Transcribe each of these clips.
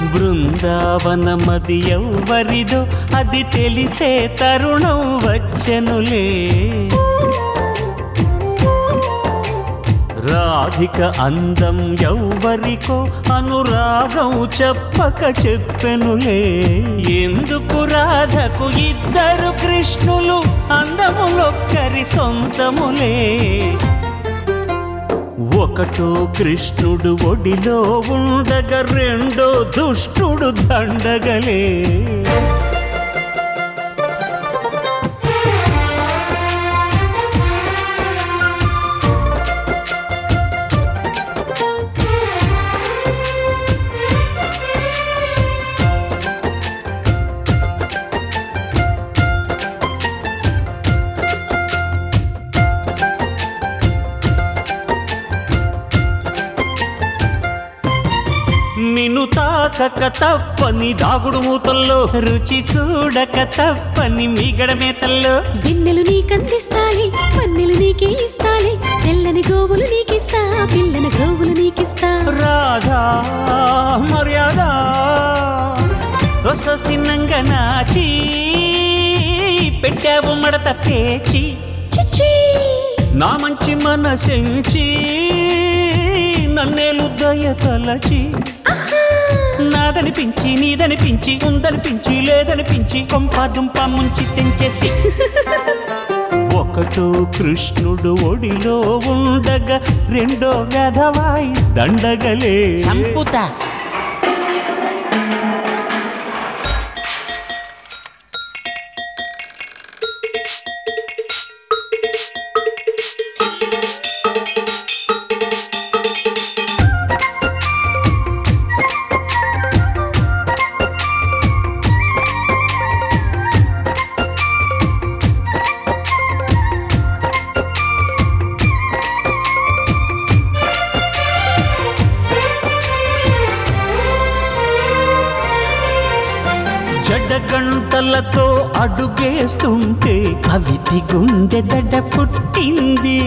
బృందావనమది ఎవ్వరిదో అది తెలిసే తరుణం వచ్చెనులే రాధిక అందం ఎవ్వరికో అనురాగం చెప్పక చెప్పెనులే ఎందుకు రాధకు ఇద్దరు కృష్ణులు అందములొక్కరి సొంతములే ఒకటో కృష్ణుడు ఒడిలో ఉండగా రెండో దుష్టుడు దండగలే నిన్ను తాకక తప్పని దాగుడు మూతల్లో రుచి చూడక తప్పని మీగడ మేతల్లో వెన్నెలు నీకందిస్తాలే పన్నెలు నీకే ఇస్తాలే తెల్లని గోవులు నీకిస్తా పిల్లన గోవులు నీకిస్తా రాధా మర్యాద ఒససిన్నంగా నాచి పెట్టావు మడత పేచి చిచ్చి నా మంచి మనసెంచి నన్నేలు దయ తలచి నాదనిపించి నీదనిపించి ఉందనిపించి లేదనిపించి కొంప దుంప ముంచి తెంచేసి ఒకటో కృష్ణుడు ఒడిలో ఉండగా రెండో వెధవాయి దండగలే సంపుతా జడగంటలతో అడుగేస్తుంటే కవితి గుండె దడ పుట్టింది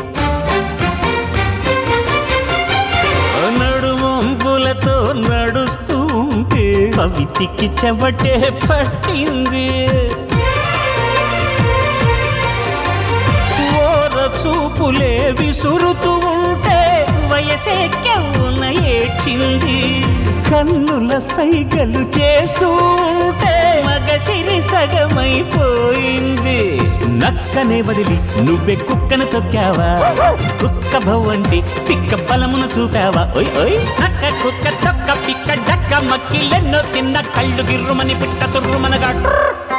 నడువంపులతో నడుస్తూ ఉంటే కవితికి చెవటే పట్టింది ఓర చూపులే విసురుతూ ఉంటే వయసే కెవ్వున ఏడ్చింది కన్నుల సైగలు చేస్తూ ఉంటే మగసిరి సగమైపోయింది నక్కనే వదిలి నువ్వే కుక్కను తొక్కావా కుక్క భవండి పిక్క బలమును చూపావా ఓయ్ ఓయ్ నక్క కుక్క తొక్క పిక్క డక్క మక్కిలెన్నో తిన్న కళ్ళు గిర్రుమని పిట్ట తుర్రుమనగా ట్రర్